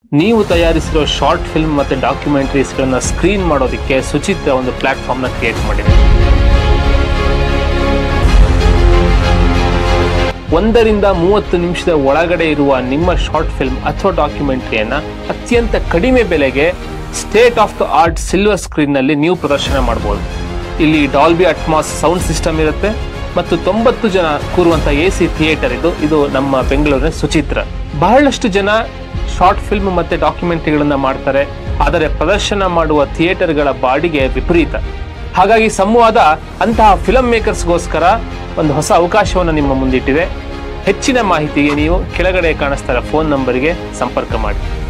ನೀವು ತಯಾರಿಸಿರೋ short film ಮತ್ತೆ ಡಾಕ್ಯುಮೆಂಟರೀಸ್ಗಳನ್ನ screen ಮಾಡೋದಕ್ಕೆ ಸುಚಿತ್ರ ಒಂದು ಪ್ಲಾಟ್ಫಾರ್ಮ್ನ ಕ್ರಿಯೇಟ್ ಮಾಡಿದೆ ಒಂದರಿಂದ ಮೂವತ್ತು ನಿಮಿಷದ ಒಳಗಡೆ ಇರುವ ನಿಮ್ಮ ಶಾರ್ಟ್ ಫಿಲ್ಮ್ ಅಥವಾ ಡಾಕ್ಯುಮೆಂಟರಿಯನ್ನ ಅತ್ಯಂತ ಕಡಿಮೆ ಬೆಲೆಗೆ state of the art silver ಸ್ಕ್ರೀನ್ನಲ್ಲಿ ನೀವು ಪ್ರದರ್ಶನ ಮಾಡಬಹುದು ಇಲ್ಲಿ ಡಾಲ್ಬಿ ಅಟ್ಮಾಸ್ ಸೌಂಡ್ ಸಿಸ್ಟಮ್ ಇರುತ್ತೆ ಮತ್ತು ತೊಂಬತ್ತು ಜನ ಕೂರುವಂತ ಎ ಸಿ ಥಿಯೇಟರ್ ಇದು ಇದು ನಮ್ಮ ಬೆಂಗಳೂರಿನ ಸುಚಿತ್ರ ಬಹಳಷ್ಟು ಜನ ಶಾರ್ಟ್ ಫಿಲ್ಮ್ ಮತ್ತೆ ಡಾಕ್ಯುಮೆಂಟರಿಗಳನ್ನ ಮಾಡ್ತಾರೆ ಆದರೆ ಪ್ರದರ್ಶನ ಮಾಡುವ ಥಿಯೇಟರ್ಗಳ ಬಾಡಿಗೆ ವಿಪರೀತ ಹಾಗಾಗಿ ಸಂವಾದ ಅಂತಹ ಫಿಲಂ ಮೇಕರ್ಸ್ಗೋಸ್ಕರ ಒಂದು ಹೊಸ ಅವಕಾಶವನ್ನು ನಿಮ್ಮ ಮುಂದಿಟ್ಟಿದೆ ಹೆಚ್ಚಿನ ಮಾಹಿತಿಗೆ ನೀವು ಕೆಳಗಡೆ ಕಾಣಿಸ್ತಾ ಇರೋ ಫೋನ್ ನಂಬರ್ಗೆ ಸಂಪರ್ಕ ಮಾಡಿ